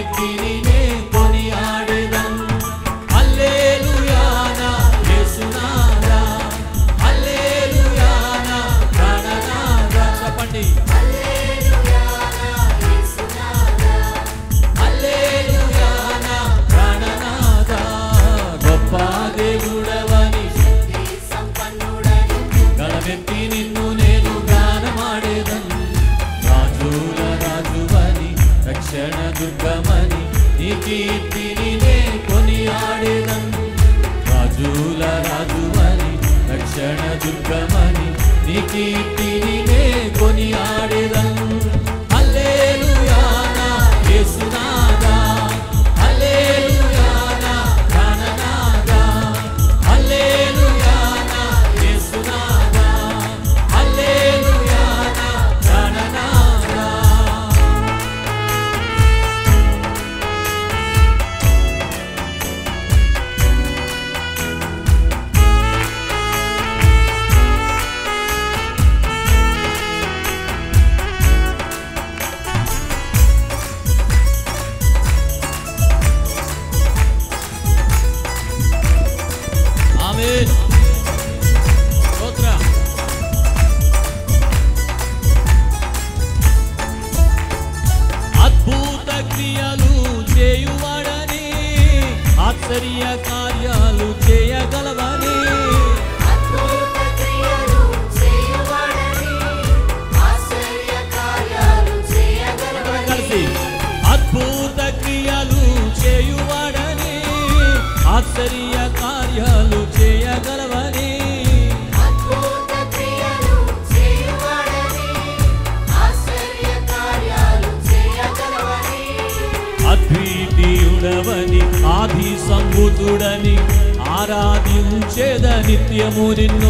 కీర్తిని నే కొనియాడెదన్ హల్లెలూయా నా యేసునాథా హల్లెలూయా నా ప్రాణనాథా చెప్పండి హల్లెలూయా నా ప్రాణనాథా గొప్ప దేవుడవని గళమెత్తి నిన్ను నేను గానమాడేదన్ రాజుల రాజువని రక్షణ దుర్గమని నీ కీర్తిని నే కొనియాడేదన్ రాజుల రాజువని రక్షణ దుర్గమని నీ కీర్తిని నే కొనియాడేదన్ హల్లెలూయా నా యేసునాథా హల్లెలూయా నా ప్రాణనాథా హల్లెలూయా నా యేసునాథా హల్లెలూయా నా ప్రాణనాథా ఆమేన్ స్తోత్ర అద్భుత క్రియలు చేయువాడని ఆశ్చర్య కార్యాలు చేయగలవని అందరం కలిసి అద్భుత క్రియలు చేయువాడని ఆశ్చర్య కార్యాలు చేయగలవని అద్వితీయుడవని ఆది సంభూతుడని ఆరాధించేద నిత్యము నిన్ను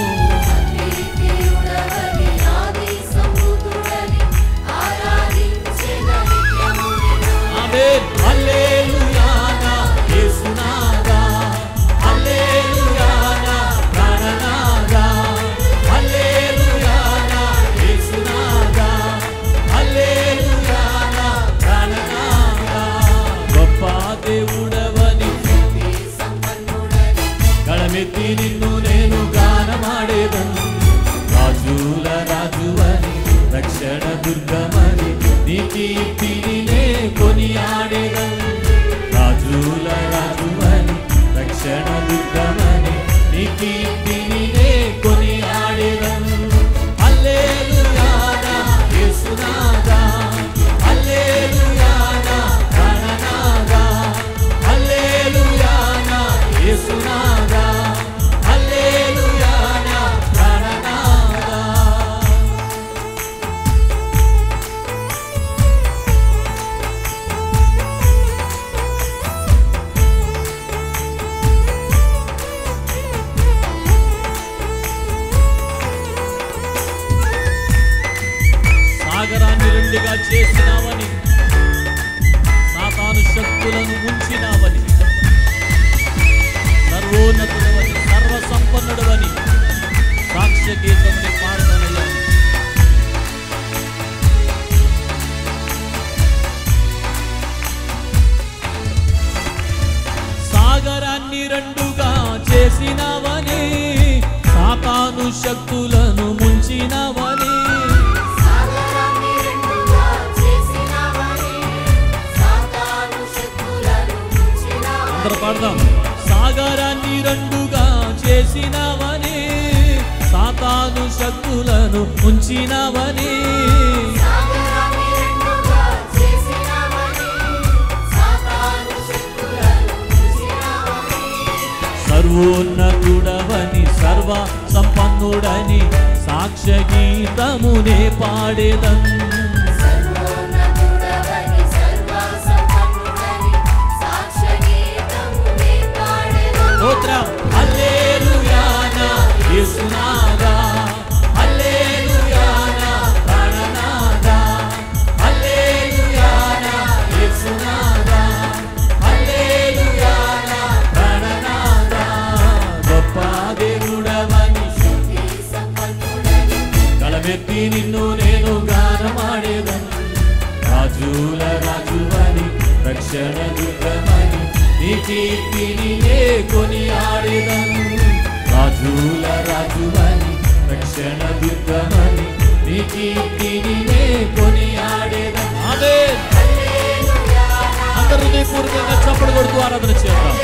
ఆమేన్ హల్లెలూయా నా యేసునాథా హల్లెలూయా నా ప్రాణనాథా హల్లెలూయా నా యేసునాథా హల్లెలూయా నా ప్రాణనాథా గొప్ప దేవుడవని గళమెత్తి నిన్ను నేను గానమాడేదను రాజుల రాజువని రక్షణ దుర్గమని నీ కీర్తిని నే కొనియాడేదను రాజుల రాజువని రక్షణ దుర్గమని నీ కీర్తిని నే కొనియాడేదను హల్లెలూయా నా యేసునాథా హల్లెలూయా నా ప్రాణనాథా హల్లెలూయా నా యేసునాథా హల్లెలూయా నా ప్రాణనాథా సాగరాన్ని రెండుగా చేసినావని సాతాను శక్తులను ముంచినావని సర్వోన్నతుడవని సర్వ సంపన్నుడవని సాక్ష్య గీతం పాడనయ్యా సాగరాన్ని రెండుగా చేసినావని సాతాను శక్తులను ముంచినావని అందరూ పాడదాం సాగరాన్ని రెండుగా చేసినావని సాతాను శక్తులను ఉంచినావని సర్వోన్నతుడవని సర్వ సంపన్నుడని సాక్ష్య గీతమునే పాడేదన్ స్తోత్రం హల్లెలూయా నా యేసునాథా హల్లెలూయా నా ప్రాణనాథా హల్లెలూయా నా యేసునాథా హల్లెలూయా నా ప్రాణనాథా గొప్ప దేవుడవని కళమెత్తి నిన్ను నేను గానమాడేదను రాజుల రాజువని రక్షణ దుర్గమని నీ కీర్తిని నే కొని ఆడేదను రాజుల రాజువని రక్షణ దుర్గమని నీ కీర్తిని నే కొని ఆడేదను ఆమేన్ అందరూ హృదయపూర్వకంగా చప్పడు కొడుతూ ఆరాధన చేద్దాం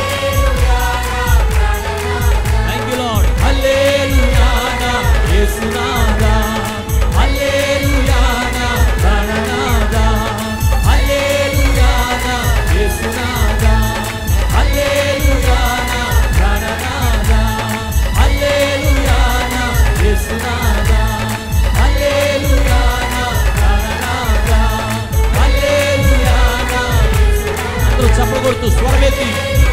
థ్యాంక్ యూ లార్డ్ హల్లెలూయా నా యేసునాదా హల్లెలూయా నా ప్రాణనాదా హల్లెలూయా నా యేసునాదా హల్లెలూయా నా ప్రాణనాదా హల్లెలూయా నా యేసునాదా హల్లెలూయా నా ప్రాణనాదా హల్లెలూయా నా అందరూ చప్పలు కొడుతూ స్వరమెత్తి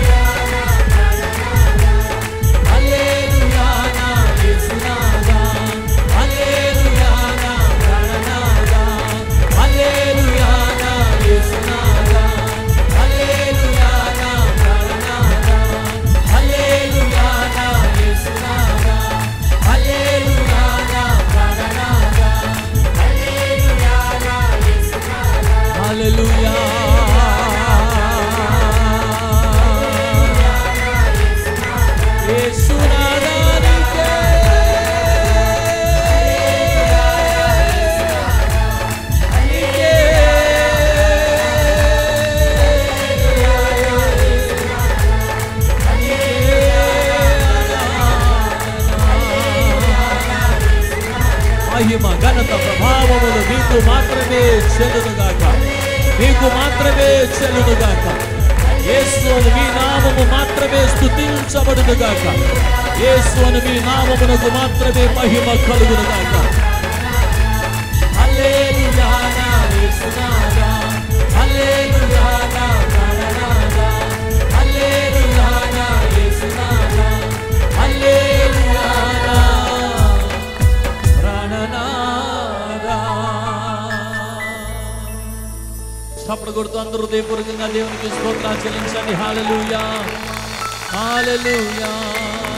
హల్లెలూయా నా యేసునాదా హల్లెలూయా నా ప్రాణనాదా హల్లెలూయా నా యేసునాదా హల్లెలూయా నా ప్రాణనాదా హల్లెలూయా నా యేసునాదా హల్లెలూయా నా ప్రాణనాదా హల్లెలూయా నా యేసునాదా హల్లెలూయా యేసునాదానికే నీకే మహిమ ఘనత ప్రభావములు మీకు మాత్రమే చెల్లునుగాక మీకు మాత్రమే చెల్లునుగాక యేసును మీ నామము మాత్రమే స్తుతించబడునుగాక యేసును మీ నామమునకు మాత్రమే మహిమ కలుగునుగాక హల్లెలూయా నా యేసునాదా హల్లెలూయా నా ప్రాణనాదా హల్లెలూయా నా యేసునాదా హల్లెలూయా నా ప్రాణనాదా చప్పుడు కొడుతూ అందరూ హృదయపూర్వకంగా దేవునికి స్తోత్రాలు చెల్లించండి హాలలుయా హాలలుయా